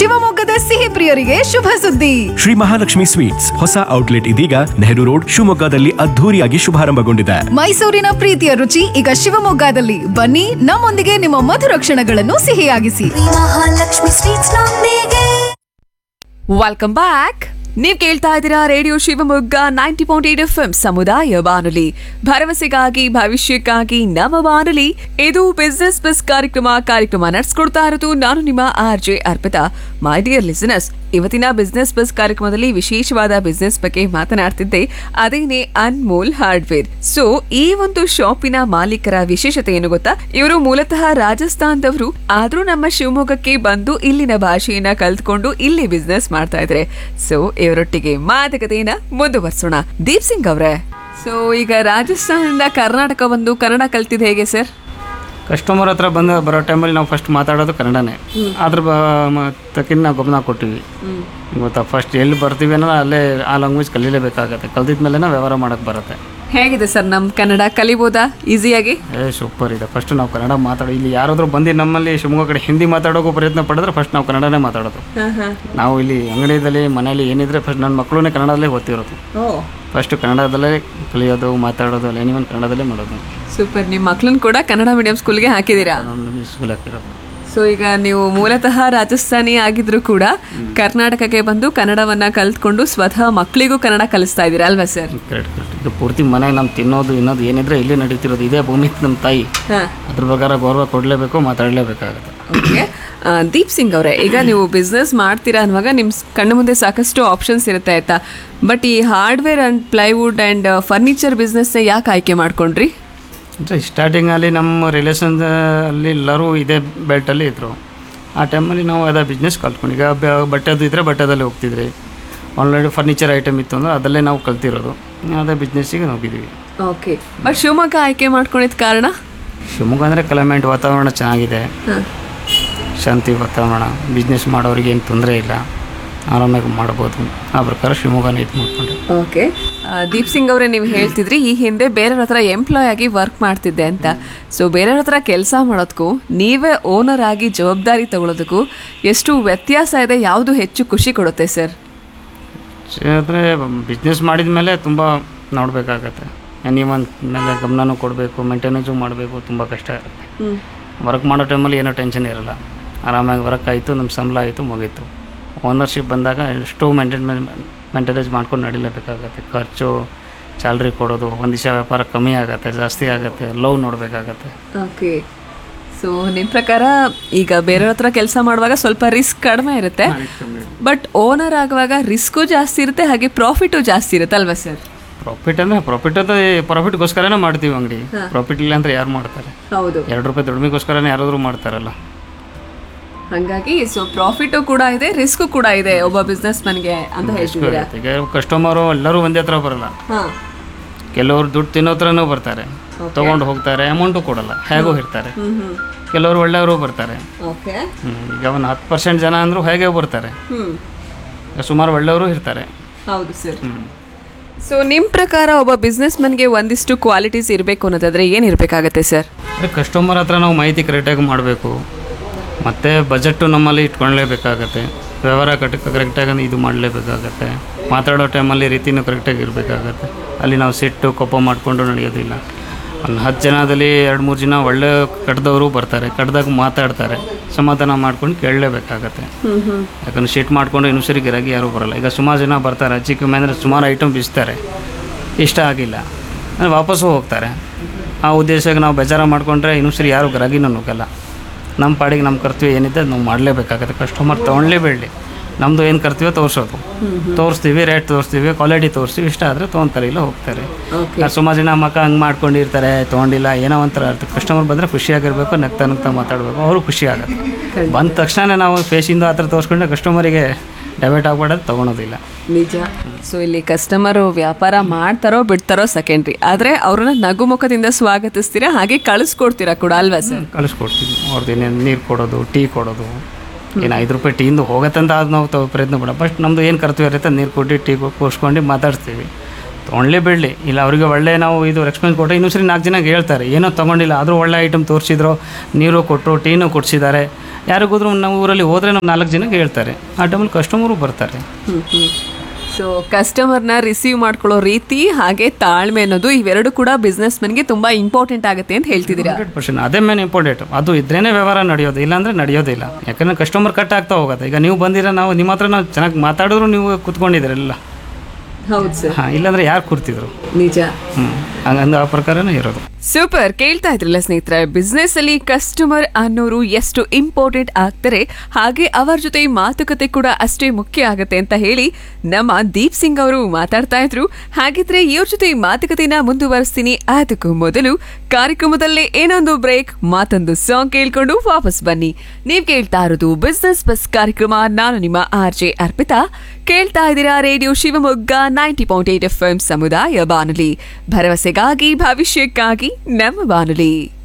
ಶಿವಮೊಗ್ಗದ ಸಿಹಿ ಪ್ರಿಯರಿಗೆ ಶುಭ ಸುದ್ದಿ ಶ್ರೀ ಮಹಾಲಕ್ಷ್ಮಿ ಸ್ವೀಟ್ಸ್ ಹೊಸ ಔಟ್ಲೆಟ್ ಇದೀಗ ನೆಹರು ರೋಡ್ ಶಿವಮೊಗ್ಗದಲ್ಲಿ ಅದ್ಧೂರಿಯಾಗಿ ಶುಭಾರಂಭಗೊಂಡಿದೆ ಮೈಸೂರಿನ ಪ್ರೀತಿಯ ರುಚಿ ಈಗ ಶಿವಮೊಗ್ಗದಲ್ಲಿ ಬನ್ನಿ ನಮ್ಮೊಂದಿಗೆ ನಿಮ್ಮ ಮಧುರ ಕ್ಷಣಗಳನ್ನು ಸಿಹಿಯಾಗಿಸಿ ಮಹಾಲಕ್ಷ್ಮಿ ಸ್ವೀಟ್ಸ್ ನೊಂದಿಗೆ ವೆಲ್ಕಮ್ ಬ್ಯಾಕ್ ನೀವ್ ಕೇಳ್ತಾ ಇದ್ದೀರಾ radio Shivamogga ninety point eight F ಸಮುದಾಯ ಬಾನುಲಿ ಭರವಸೆಗಾಗಿ ಭವಿಷ್ಯಕ್ಕಾಗಿ ನಮ್ಮ ಬಾನುಲಿ ಇದು ಬಿಸ್ನೆಸ್ ಬಸ್ ಕಾರ್ಯಕ್ರಮ ಕಾರ್ಯಕ್ರಮ ನಡೆಸ್ಕೊಡ್ತಾ ಇರೋದು ನಾನು ನಿಮ್ಮ R J Arpita my dear listeners ಇವತ್ತಿನ ಬಿಸ್ನೆಸ್ ಬಸ್ ಕಾರ್ಯಕ್ರಮದಲ್ಲಿ ವಿಶೇಷವಾದ ಬಿಸ್ನೆಸ್ ಬಗ್ಗೆ ಮಾತನಾಡ್ತಿದ್ದೆ ಅದೇನೆ ಅನ್ಮೋಲ್ ಹಾರ್ಡ್ವೇರ್ ಸೊ ಈ ಒಂದು ಶಾಪಿನ ಮಾಲೀಕರ ವಿಶೇಷತೆ ಏನು ಗೊತ್ತಾ ಇವರು ಮೂಲತಃ ರಾಜಸ್ಥಾನದವರು ಆದ್ರೂ ನಮ್ಮ ಶಿವಮೊಗ್ಗಕ್ಕೆ ಬಂದು ಇಲ್ಲಿನ ಭಾಷೆಯನ್ನ ಕಲ್ತ್ಕೊಂಡು ಇಲ್ಲಿ ಬಿಸ್ನೆಸ್ ಮಾಡ್ತಾ ಇದ್ದಾರೆ ಸೊ ಇವರೊಟ್ಟಿಗೆ ಮಾತುಕತೆಯನ್ನ ಮುಂದುವರ್ಸೋಣ ದೀಪ್ ಸಿಂಗ್ ಅವರೇ ಸೊ ಈಗ ರಾಜಸ್ಥಾನದಿಂದ ಕರ್ನಾಟಕ ಬಂದು ಕನ್ನಡ ಕಲ್ತಿದ್ ಹೇಗೆ ಸರ್ ಕಸ್ಟಮರ್ ಹತ್ರ ಬಂದು ಬರೋ ಟೈಮಲ್ಲಿ ನಾವು ಫಸ್ಟ್ ಮಾತಾಡೋದು ಕನ್ನಡನೇ ಅದ್ರ ಬ ತಕ್ಕಿನ ನಾವು ಗಮನ ಕೊಟ್ಟಿವಿ ಗೊತ್ತಾ ಫಸ್ಟ್ ಎಲ್ಲಿ ಬರ್ತೀವಿ ಅನ್ನೋ ಅಲ್ಲೇ ಆ ಲ್ಯಾಂಗ್ವೇಜ್ ಕಲೀಲೇಬೇಕಾಗತ್ತೆ ಕಲ್ತಿದ್ಮೇಲೆ ನಾವು ವ್ಯವಹಾರ ಮಾಡೋಕ್ಕೆ ಬರುತ್ತೆ ಹೇಗಿದೆ ಸರ್ ನಮ್ ಕನ್ನಡ ಕಲಿಬೋದಾ ಈಸಿಯಾಗಿ ಏ ಸೂಪರ್ ಇದೆ ಫಸ್ಟ್ ನಾವು ಕನ್ನಡ ಮಾತಾಡೋ ಇಲ್ಲಿ ಯಾರಾದರೂ ಬಂದು ನಮ್ಮಲ್ಲಿ ಶಿವಮೊಗ್ಗ ಕಡೆ ಹಿಂದಿ ಮಾತಾಡೋಕ್ಕೂ ಪ್ರಯತ್ನ ಪಡಿದ್ರೆ ಫಸ್ಟ್ ನಾವು ಕನ್ನಡನೇ ಮಾತಾಡೋದು ನಾವು ಇಲ್ಲಿ ಅಂಗಡಿಯಲ್ಲಿ ಮನೇಲಿ ಏನಿದ್ರೆ ಫಸ್ಟ್ ನನ್ನ ಮಕ್ಕಳನ್ನೇ ಕನ್ನಡದಲ್ಲೇ ಓದ್ತಿರೋದು ಫಸ್ಟ್ ಕನ್ನಡದಲ್ಲೇ ಕಲಿಯೋದು ಮಾತಾಡೋದು ಎಲ್ಲ ಏನಿವನ್ ಕನ್ನಡದಲ್ಲೇ ಮಾಡೋದು ಸೂಪರ್ ನಿಮ್ಮ ಮಕ್ಳನ್ನ ಕೂಡ ಕನ್ನಡ ಮೀಡಿಯಂ ಸ್ಕೂಲ್ಗೆ ಹಾಕಿದ್ದೀರಾ ನಮ್ಮ ಸ್ಕೂಲ್ ಹಾಕಿರೋದು ಸೊ ಈಗ ನೀವು ಮೂಲತಃ ರಾಜಸ್ಥಾನಿ ಆಗಿದ್ರು ಕೂಡ ಕರ್ನಾಟಕಕ್ಕೆ ಬಂದು ಕನ್ನಡವನ್ನ ಕಲ್ತ್ಕೊಂಡು ಸ್ವತಃ ಮಕ್ಕಳಿಗೂ ಕನ್ನಡ ಕಲಿಸ್ತಾ ಇದ್ದೀರಾ ಅಲ್ವಾ ಸರ್ ಕರೆಕ್ಟ್ ಕರೆಕ್ಟ್ ಇದು ಪೂರ್ತಿ ಮನೆಗೆ ನಮ್ಮ ತಿನ್ನೋದು ಇನ್ನೋದು ಏನಿದ್ರೆ ಇಲ್ಲೇ ನಡೀತಿರೋದು ಇದೇ ಭೂಮಿ ನಮ್ಮ ತಾಯಿ ಅದ್ರ ಪ್ರಕಾರ ಗೌರವ ಕೊಡಲೇಬೇಕು ಮಾತಾಡಲೇಬೇಕಾಗುತ್ತೆ ಓಕೆ ದೀಪ್ ಸಿಂಗ್ ಅವರೇ ಈಗ ನೀವು ಬಿಸ್ನೆಸ್ ಮಾಡ್ತೀರಾ ಅನ್ನುವಾಗ ನಿಮ್ಮ ಕಣ್ಣು ಮುಂದೆ ಸಾಕಷ್ಟು ಆಪ್ಷನ್ಸ್ ಇರುತ್ತೆ ಆಯ್ತಾ ಬಟ್ ಈ hardware and plywood and furniture business ಯಾಕೆ ಆಯ್ಕೆ ಮಾಡ್ಕೊಂಡ್ರಿ ಅಂದರೆ ಸ್ಟಾರ್ಟಿಂಗಲ್ಲಿ ನಮ್ಮ ರಿಲೇಷನ್ ಅಲ್ಲಿ ಎಲ್ಲರೂ ಇದೇ ಬೆಲ್ಟಲ್ಲಿ ಇದ್ದರು ಆ ಟೈಮಲ್ಲಿ ನಾವು ಅದೇ ಬಿಸ್ನೆಸ್ ಕಲ್ತ್ಕೊಂಡು ಈಗ ಬ- ಬಟ್ಟೆದು ಇದ್ದರೆ ಬಟ್ಟೆದಲ್ಲಿ ಹೋಗ್ತಿದ್ರಿ ಆಲ್ರೆಡಿ ಫರ್ನಿಚರ್ ಐಟಮ್ ಇತ್ತು ಅಂದ್ರೆ ಅದಲ್ಲೇ ನಾವು ಕಲ್ತಿರೋದು ಅದೇ ಬಿಸ್ನೆಸ್ಸಿಗೆ ಹೋಗಿದ್ವಿ ಓಕೆ ಬಟ್ ಶಿವಮೊಗ್ಗ ಆಯ್ಕೆ ಮಾಡ್ಕೊಂಡಿದ್ದ ಕಾರಣ ಶಿವಮೊಗ್ಗ ಅಂದರೆ ಕ್ಲೈಮೇಟ್ ವಾತಾವರಣ ಚೆನ್ನಾಗಿದೆ ಶಾಂತಿ ವಾತಾವರಣ ಬಿಸ್ನೆಸ್ ಮಾಡೋರಿಗೆ ಏನು ತೊಂದರೆ ಇಲ್ಲ ಆರಾಮಾಗಿ ಮಾಡ್ಬೋದು ಆ ಪ್ರಕಾರ ಶಿವಮೊಗ್ಗನೇ ಇದು ಮಾಡ್ಕೊಂಡೆ ಓಕೆ ದೀಪ್ ಸಿಂಗ್ ಅವರೇ ನೀವು ಹೇಳ್ತಿದ್ರಿ ಈ ಹಿಂದೆ ಬೇರೆಯವ್ರ ಹತ್ರ ಎಂಪ್ಲಾಯ್ ಆಗಿ ವರ್ಕ್ ಮಾಡ್ತಿದ್ದೆ ಅಂತ ಸೊ ಬೇರೆಯವ್ರ ಹತ್ರ ಕೆಲಸ ಮಾಡೋದಕ್ಕೂ ನೀವೇ ಓನರ್ ಆಗಿ ಜವಾಬ್ದಾರಿ ತಗೊಳ್ಳೋದಕ್ಕೂ ಎಷ್ಟು ವ್ಯತ್ಯಾಸ ಇದೆ ಯಾವುದು ಹೆಚ್ಚು ಖುಷಿ ಕೊಡುತ್ತೆ ಸರ್ ಆದರೆ ಬಿಸ್ನೆಸ್ ಮಾಡಿದ ಮೇಲೆ ತುಂಬ ನೋಡಬೇಕಾಗತ್ತೆ ಎನಿವನ್ ಮೇಲೆ ಗಮನನೂ ಕೊಡಬೇಕು ಮೇಂಟೆನೆನ್ಸು ಮಾಡಬೇಕು ತುಂಬ ಕಷ್ಟ ಇರುತ್ತೆ ವರ್ಕ್ ಮಾಡೋ ಟೈಮಲ್ಲಿ ಏನೋ ಟೆನ್ಷನ್ ಇರಲ್ಲ ಆರಾಮಾಗಿ ವರ್ಕ್ ಆಯಿತು ನಮ್ಮ ಸಂಬಳ ಆಯಿತು ಮುಗೀತು ಓನರ್ಶಿಪ್ ಬಂದಾಗ ಎಷ್ಟು ಮೇಂಟೈನ್ ಮೇಂಟೆನೆನ್ಸ್ ಮಾಡ್ಕೊಂಡು ನಡಿಲೇಬೇಕಾಗತ್ತೆ ಖರ್ಚು ಸ್ಯಾಲ್ರಿ ಕೊಡೋದು ಒಂದು ದಿವಸ ವ್ಯಾಪಾರ ಕಮ್ಮಿ ಆಗುತ್ತೆ ಜಾಸ್ತಿ ಆಗುತ್ತೆ ಲವ್ ನೋಡಬೇಕಾಗತ್ತೆ ಓಕೆ ಸೊ ನಿಮ್ಮ ಪ್ರಕಾರ ಈಗ ಬೇರೆಯವ್ರ ಹತ್ರ ಕೆಲಸ ಮಾಡುವಾಗ ಸ್ವಲ್ಪ ರಿಸ್ಕ್ ಕಡಿಮೆ ಇರುತ್ತೆ ಬಟ್ ಓನರ್ ಆಗುವಾಗ ರಿಸ್ಕು ಜಾಸ್ತಿ ಇರುತ್ತೆ ಹಾಗೆ ಪ್ರಾಫಿಟು ಜಾಸ್ತಿ ಇರುತ್ತೆ ಅಲ್ವಾ ಸರ್ ಪ್ರಾಫಿಟ್ ಅಂದರೆ ಪ್ರಾಫಿಟ್ ಅದು ಪ್ರಾಫಿಟ್ಗೋಸ್ಕರನೇ ಮಾಡ್ತೀವಿ ಅಂಗಡಿ ಪ್ರಾಫಿಟ್ ಇಲ್ಲ ಅಂದರೆ ಯಾರು ಮಾಡ್ತಾರೆ ಹೌದು ಎರಡು ರೂಪಾಯಿ ದುಡಿಮೆಗೋಸ್ಕರನೇ ಯಾರಾದರೂ ಮಾಡ್ತಾರಲ್ಲ ಹಾಗಾಗಿ ಸೊ ಪ್ರಾಫಿಟು ಕೂಡ ಇದೆ ರಿಸ್ಕು ಕೂಡ ಇದೆ ಒಬ್ಬ ಬಿಸ್ನೆಸ್ ಮನ್ಗೆ ಅಂತ ಹೇಳ್ತಿದ್ದೀರಾ ಈಗ ಕಸ್ಟಮರು ಎಲ್ಲರೂ ಒಂದೇ ಹತ್ರ ಬರಲ್ಲ ಹಾಂ ಕೆಲವರು ದುಡ್ಡು ತಿನ್ನೋ ಹತ್ರನೂ ಬರ್ತಾರೆ ತೊಗೊಂಡು ಹೋಗ್ತಾರೆ ಅಮೌಂಟು ಕೊಡಲ್ಲ ಹೇಗೂ ಇರ್ತಾರೆ ಕೆಲವರು ಒಳ್ಳೆಯವರು ಬರ್ತಾರೆ ಓಕೆ ಹ್ಮ್. ಈಗ ಒಂದು ಹತ್ತು ಪರ್ಸೆಂಟ್ ಜನ ಅಂದರೂ ಹೇಗೆ ಬರ್ತಾರೆ ಹ್ಞೂ ಈಗ ಸುಮಾರು ಒಳ್ಳೆಯವರು ಇರ್ತಾರೆ ಹೌದು ಸರ್ ಸೊ ನಿಮ್ಮ ಪ್ರಕಾರ ಒಬ್ಬ ಬಿಸ್ನೆಸ್ ಮನ್ಗೆ ಒಂದಿಷ್ಟು ಕ್ವಾಲಿಟೀಸ್ ಇರಬೇಕು ಅನ್ನೋದಾದ್ರೆ ಏನು ಇರಬೇಕಾಗತ್ತೆ ಸರ್ ಅಂದರೆ ಕಸ್ಟಮರ್ ಹತ್ರ ನಾವು ಮಾಹಿತಿ ಕರೆಕ್ಟಾಗಿ ಮಾಡಬೇಕು ಮತ್ತು ಬಜೆಟ್ಟು ನಮ್ಮಲ್ಲಿ ಇಟ್ಕೊಳ್ಳೇಬೇಕಾಗತ್ತೆ ವ್ಯವಹಾರ ಕಟ್ ಕರೆಕ್ಟಾಗಿ ಇದು ಮಾಡಲೇಬೇಕಾಗತ್ತೆ ಮಾತಾಡೋ ಟೈಮಲ್ಲಿ ರೀತಿನೂ ಕರೆಕ್ಟಾಗಿ ಇರಬೇಕಾಗತ್ತೆ ಅಲ್ಲಿ ನಾವು ಸಿಟ್ಟು ಕೋಪ ಮಾಡಿಕೊಂಡು ನಡೆಯೋದಿಲ್ಲ ಒಂದು ಹತ್ತು ಜನದಲ್ಲಿ ಎರಡು ಮೂರು ಜನ ಒಳ್ಳೆ ಕಡ್ದವರು ಬರ್ತಾರೆ ಕಡ್ದಾಗ ಮಾತಾಡ್ತಾರೆ ಸಮಾಧಾನ ಮಾಡ್ಕೊಂಡು ಕೇಳಲೇಬೇಕಾಗತ್ತೆ ಯಾಕಂದ್ರೆ ಸಿಟ್ಟು ಮಾಡ್ಕೊಂಡು ಇನ್ನೂ ಸರಿ ಗಿರಾಗಿ ಯಾರೂ ಬರಲ್ಲ ಈಗ ಸುಮಾರು ಜನ ಬರ್ತಾರೆ ಚಿಕ್ಕ ಅಂದರೆ ಸುಮಾರು ಐಟಮ್ ಬಿಸ್ತಾರೆ ಇಷ್ಟ ಆಗಿಲ್ಲ ಅಂದ್ರೆ ವಾಪಸ್ಸು ಹೋಗ್ತಾರೆ ಆ ಉದ್ದೇಶಕ್ಕೆ ನಾವು ಬೇಜಾರ ಮಾಡಿಕೊಂಡ್ರೆ ಇನ್ನೂ ಸರಿ ಯಾರು ಗ್ರಾಗಿನೂ ನುಗ್ಗಲ್ಲ ನಮ್ಮ ಪಾಡಿಗೆ ನಮ್ಮ ಕರ್ತವ್ಯ ಏನಿದೆ ಅದ್ ನಾವು ಮಾಡಲೇಬೇಕಾಗತ್ತೆ ಕಸ್ಟಮರ್ ತೊಗೊಳ್ಳೇಬೇಡಿ ನಮ್ಮದು ಏನು ಕರ್ತವ್ಯ ತೋರಿಸೋದು ತೋರಿಸ್ತೀವಿ ರೇಟ್ ತೋರಿಸ್ತೀವಿ ಕ್ವಾಲಿಟಿ ತೋರಿಸ್ತೀವಿ ಇಷ್ಟ ಆದರೆ ತೊಗೊತಾರೆ ಇಲ್ಲ ಹೋಗ್ತಾರೆ ಆ ಸುಮಾರು ಜನ ಮಕ್ಕ ಹಂಗೆ ಮಾಡ್ಕೊಂಡಿರ್ತಾರೆ ತೊಗೊಂಡಿಲ್ಲ ಏನೋ ಒಂಥರ ಇರ್ತದೆ ಕಸ್ಟಮರ್ ಬಂದರೆ ಖುಷಿಯಾಗಿರ್ಬೇಕು ನಗ್ತಾ ನಗ್ತಾ ಮಾತಾಡಬೇಕು ಅವರು ಖುಷಿ ಆಗುತ್ತೆ ಬಂದ ತಕ್ಷಣ ನಾವು ಫೇಶಿಂದ ಆ ಥರ ತೋರಿಸ್ಕೊಂಡ್ರೆ ಕಸ್ಟಮರಿಗೆ ಡೈವರ್ಟ್ ಆಗ್ಬಿಡೋದು ತೊಗೊಳೋದಿಲ್ಲ ನಿಜ ಸೊ ಇಲ್ಲಿ ಕಸ್ಟಮರು ವ್ಯಾಪಾರ ಮಾಡ್ತಾರೋ ಬಿಡ್ತಾರೋ ಸೆಕೆಂಡ್ರಿ ಆದ್ರೆ ಅವ್ರನ್ನ ನಗು ಮುಖದಿಂದ ಸ್ವಾಗತಿಸ್ತೀರಾ ಹಾಗೆ ಕಳಿಸ್ಕೊಡ್ತೀರಾ ಕೂಡ ಅಲ್ವಾ ಸರ್ ಕಳಿಸ್ಕೊಡ್ತೀವಿ ಅವ್ರದ್ದು ಏನೇನು ನೀರು ಕೊಡೋದು ಟೀ ಕೊಡೋದು ಏನು ಐದು ರೂಪಾಯಿ ಟೀಯಿಂದ ಹೋಗತ್ತಂತ ಅದು ನಾವು ತಗೋ ಪ್ರಯತ್ನ ಪಡ ಬಟ್ ನಮ್ಮದು ಏನು ಕರ್ತವ್ಯ ಇರುತ್ತೆ ನೀರು ಕೊಟ್ಟು ಟೀ ಕೊಡ್ಸ್ಕೊಂಡು ಮಾತಾಡ್ತೀವಿ ತೊಗೊಳ್ಲೇ ಬಿಡಲಿ ಇಲ್ಲ ಅವರಿಗೆ ಒಳ್ಳೆ ನಾವು ಇದು ರೆಸ್ಪಾನ್ಸ್ ಕೊಟ್ಟರೆ ಇನ್ನೂ ಸರಿ ನಾಲ್ಕು ಜನ ಹೇಳ್ತಾರೆ ಏನೋ ತೊಗೊಂಡಿಲ್ಲ ಆದರೂ ಒಳ್ಳೆ ಐಟಮ್ ತೋರಿಸಿದ್ರು ನೀರು ಕೊಟ್ಟರು ಟೀನೂ ಕೊಡಿಸಿದ್ದಾರೆ ಯಾರಿಗೋದ್ರೂ ನಾವು ಊರಲ್ಲಿ ಹೋದರೆ ನಾವು ನಾಲ್ಕು ಜನಕ್ಕೆ ಹೇಳ್ತಾರೆ ಆ ಟೈಮಲ್ಲಿ ಕಸ್ಟಮರು ಬರ್ತಾರೆ ಸೊ ಕಸ್ಟಮರ್ನ ರಿಸೀವ್ ಮಾಡ್ಕೊಳ್ಳೋ ರೀತಿ ಹಾಗೆ ತಾಳ್ಮೆ ಅನ್ನೋದು ಇವೆರಡು ಕೂಡ ಬಿಸ್ನೆಸ್ ಮನ್ಗೆ ತುಂಬಾ ಇಂಪಾರ್ಟೆಂಟ್ ಆಗುತ್ತೆ ಅಂತ ಹೇಳ್ತಿದ್ದೀರಾ ಹಂಡ್ರೆಡ್ ಪರ್ಸೆಂಟ್ ಅದೇ ಮೇನ್ ಇಂಪಾರ್ಟೆಂಟ್ ಅದು ಇದ್ರೇನೆ ವ್ಯವಹಾರ ನಡೆಯೋದು ಇಲ್ಲಾಂದ್ರೆ ನಡೆಯೋದಿಲ್ಲ ಯಾಕಂದ್ರೆ ಕಸ್ಟಮರ್ ಕಟ್ ಆಗ್ತಾ ಹೋಗುತ್ತೆ ಈಗ ನೀವು ಬಂದಿರ ನಾವು ನಿಮ್ಮ ಹತ್ರ ನಾವು ಚೆನ್ನಾಗಿ ಮಾತಾಡಿದ್ರು ನೀವು ಕೂತ್ಕೊಂಡಿದ್ದೀರಲ್ಲ ಹೌದು ಸರ್ ಹಾಂ ಇಲ್ಲಾಂದ್ರೆ ಯಾರು ಕೂರ್ತಿದ್ರು ನಿಜ ಹ್ಞೂ ಹಂಗಂದು ಆ ಪ್ರಕಾರನೇ ಇರೋದು ಸೂಪರ್ ಕೇಳ್ತಾ ಇದ್ರಲ್ಲ ಸ್ನೇಹಿತರೆ ಬಿಸ್ನೆಸ್ ಅಲ್ಲಿ ಕಸ್ಟಮರ್ ಅನ್ನೋರು ಎಷ್ಟು ಇಂಪಾರ್ಟೆಂಟ್ ಆಗ್ತಾರೆ ಹಾಗೆ ಅವರ ಜೊತೆ ಮಾತುಕತೆ ಕೂಡ ಅಷ್ಟೇ ಮುಖ್ಯ ಆಗುತ್ತೆ ಅಂತ ಹೇಳಿ ನಮ್ಮ ದೀಪ್ ಸಿಂಗ್ ಅವರು ಮಾತಾಡ್ತಾ ಇದ್ರು ಹಾಗಿದ್ರೆ ಇವ್ರ ಜೊತೆ ಮಾತುಕತೆನ ಮುಂದುವರಿಸ್ತೀನಿ ಅದಕ್ಕೂ ಮೊದಲು ಕಾರ್ಯಕ್ರಮದಲ್ಲೇ ಏನೊಂದು ಬ್ರೇಕ್ ಮಾತೊಂದು ಸಾಂಗ್ ಕೇಳ್ಕೊಂಡು ವಾಪಸ್ ಬನ್ನಿ ನೀವ್ ಕೇಳ್ತಾ ಇರೋದು ಬಿಸ್ನೆಸ್ ಬಸ್ ಕಾರ್ಯಕ್ರಮ ನಾನು ನಿಮ್ಮ ಆರ್ ಜೆ ಅರ್ಪಿತಾ ಕೇಳ್ತಾ ಇದ್ದೀರಾ radio Shivamogga ninety point eight F ಸಮುದಾಯ ಬಾನುಲಿ ಭರವಸೆಗಾಗಿ ಭವಿಷ್ಯಕ್ಕಾಗಿ ನಮ್ಮ ಬಾನುಲಿ